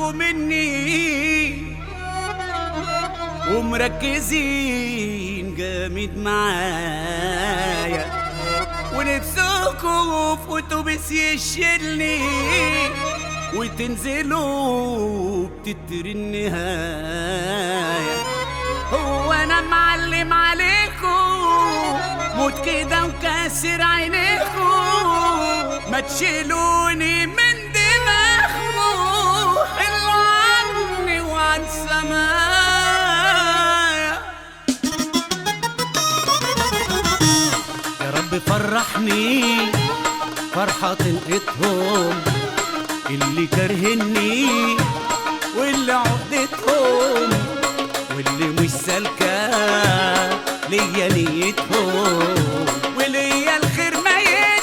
تاخدوا مني ومركزين جامد معايا ونفسكوا في اتوبيس يشيلني وتنزلوا بتتر النهاية هو انا معلم عليكم موت كده وكاسر عينيكم ما تشيلوني من دماغكم حلوا عني وعن سمايا يا رب فرحني فرحة تلقتهم اللي كرهني واللي عقدتهم واللي مش سالكة ليا نيتهم وليا الخير ما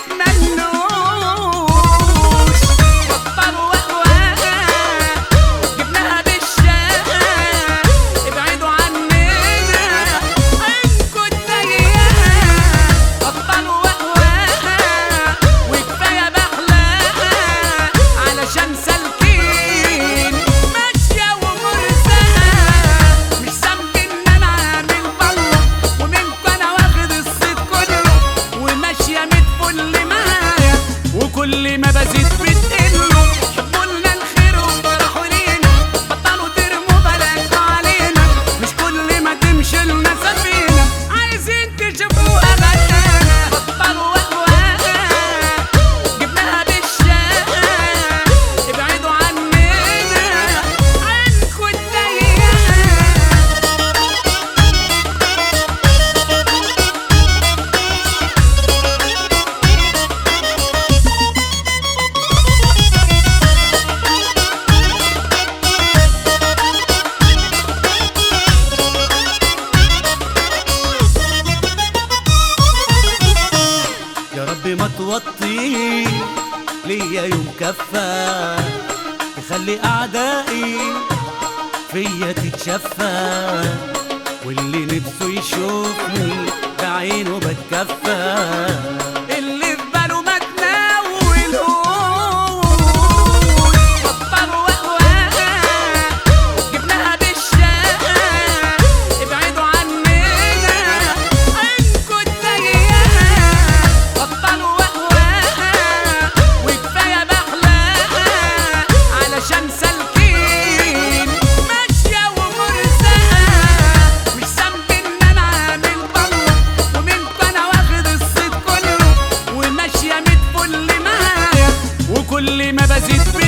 يتمنوش بطلوا وقواها جبناها بالشقة ابعدوا عننا عنكوا الضيقة بطلوا وقواها وكفاية بحلاها علشان سالكين ماشية ومرساها مش ذنبي ان انا عامل بالله ومنكم انا واخد الصيت كله وماشية ميت فل معايا وكل ما بزيد بتقلوا حبوا لنا الخير وفرحوا لينا بطلوا ترموا بلاكوا علينا مش كل ما تمشي لنا سفينة عايزين تشوفوها غدانا بطلوا وقواها جبناها بالشقة ابعدوا عننا عنكوا الضيقة يا رب ما توطي ليا يوم كفى تخلي اعدائي فيا تتشفى واللي نفسه يشوفني بعينه بتكفى اللي في باله ما تناولهوش بطلوا وقواها جبناها بالشقة ابعدوا عننا عنكوا الضيقة بطلوا وقواها وكفاية بحلاها علشان سالكين ماشية ومرساها مش ذنبي ان انا عامل بالله ومنكم انا واخد الصيت كله وماشية ميت فل معايا وكل ما بزيد